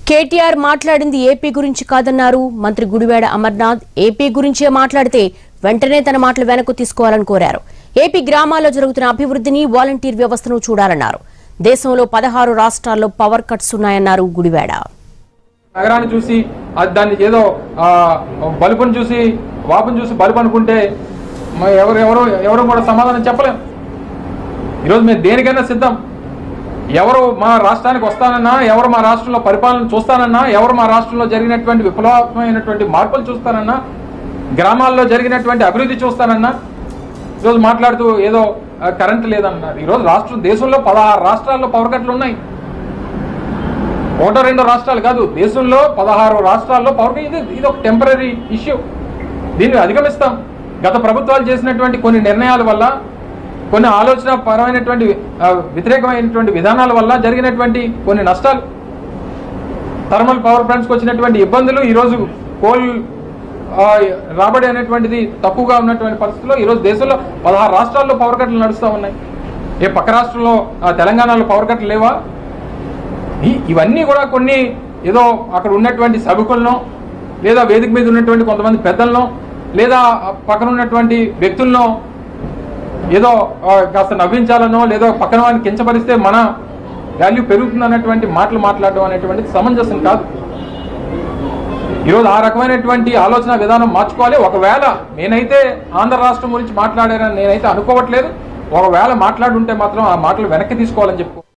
కేటీఆర్ మాట్లాడింది ఏపీ గురించి కాదన్నారు మంత్రి గుడివాడ అమర్నాథ్ ఏపీ గురించే మాట్లాడితే వెంటనే తన మాటలు వెనక్కు తీసుకోవాలని కోరారు ఏపీ గ్రామాల్లో జరుగుతున్న అభివృద్ధిని వాలంటీర్ వ్యవస్థను చూడాలన్నారు దేశంలో పదహారు రాష్ట్రాల్లో పవర్ కట్స్ ఉన్నాయన్నారు గుడివాడ నగరాన్ని చూసి అది దాన్ని ఏదో ఆ, బలుపుని చూసి వాపుని చూసి బలుపు అనుకుంటే మ- ఎవరు ఎవరు ఎవరు కూడా సమాధానం చెప్పలేం ఈరోజు మేము దేనికైనా సిద్ధం ఎవరు మా రాష్ట్రానికి వస్తానన్నా ఎవరు మా రాష్ట్రంలో పరిపాలన చూస్తానన్నా ఎవరు మా రాష్ట్రంలో జరిగినటువంటి విప్లవాత్మకమైనటువంటి మార్పులు చూస్తానన్నా గ్రామాల్లో జరిగినటువంటి అభివృద్ధి చూస్తానన్నా ఈరోజు మాట్లాడుతూ ఏదో ఆ, కరెంట్ లేదన్నారు ఈరోజు రాష్ట్రం దేశంలో పదహారు రాష్ట్రాల్లో పవర్ కట్లు ఉన్నాయి ఒకటో రెండో రాష్ట్రాలు కాదు దేశంలో పదహారు రాష్ట్రాల్లో పవర్ ఇది ఇది ఒక టెంపరీ ఇష్యూ దీన్ని అధిగమిస్తాం గత ప్రభుత్వాలు చేసినటువంటి కొన్ని నిర్ణయాల వల్ల కొన్ని ఆలోచన పరమైనటువంటి ఆ, వ్యతిరేకమైనటువంటి విధానాల వల్ల జరిగినటువంటి కొన్ని నష్టాలు థర్మల్ పవర్ ప్లాంట్స్కి వచ్చినటువంటి ఇబ్బందులు ఈరోజు కోల్ ఆ, రాబడి అనేటువంటిది తక్కువగా ఉన్నటువంటి పరిస్థితుల్లో ఈరోజు దేశంలో పదహారు రాష్ట్రాల్లో పవర్ కట్లు నడుస్తూ ఉన్నాయి ఏ పక్క రాష్ట్రంలో ఆ, తెలంగాణలో పవర్ కట్లు లేవా ఈ- ఇవన్నీ కూడా కొన్ని ఏదో అక్కడ ఉన్నటువంటి సభకులను లేదా వేదిక మీద ఉన్నటువంటి కొంతమంది పెద్దలను లేదా ఆ పక్కన ఉన్నటువంటి వ్యక్తులను ఏదో ఆ, కాస్త నవ్వించాలనో లేదో పక్కన వాడిని కించపరిస్తే మన వాల్యూ పెరుగుతుంది అన్నటువంటి మాటలు మాట్లాడడం అనేటువంటిది సమంజసం కాదు ఈరోజు ఆ రకమైనటువంటి ఆలోచన విధానం మార్చుకోవాలి ఒకవేళ నేనైతే ఆంధ్ర రాష్ట్రం గురించి మాట్లాడానని నేనైతే అనుకోవట్లేదు ఒకవేళ మాట్లాడుంటే మాత్రం ఆ మాటలు వెనక్కి తీసుకోవాలని చెప్పుకో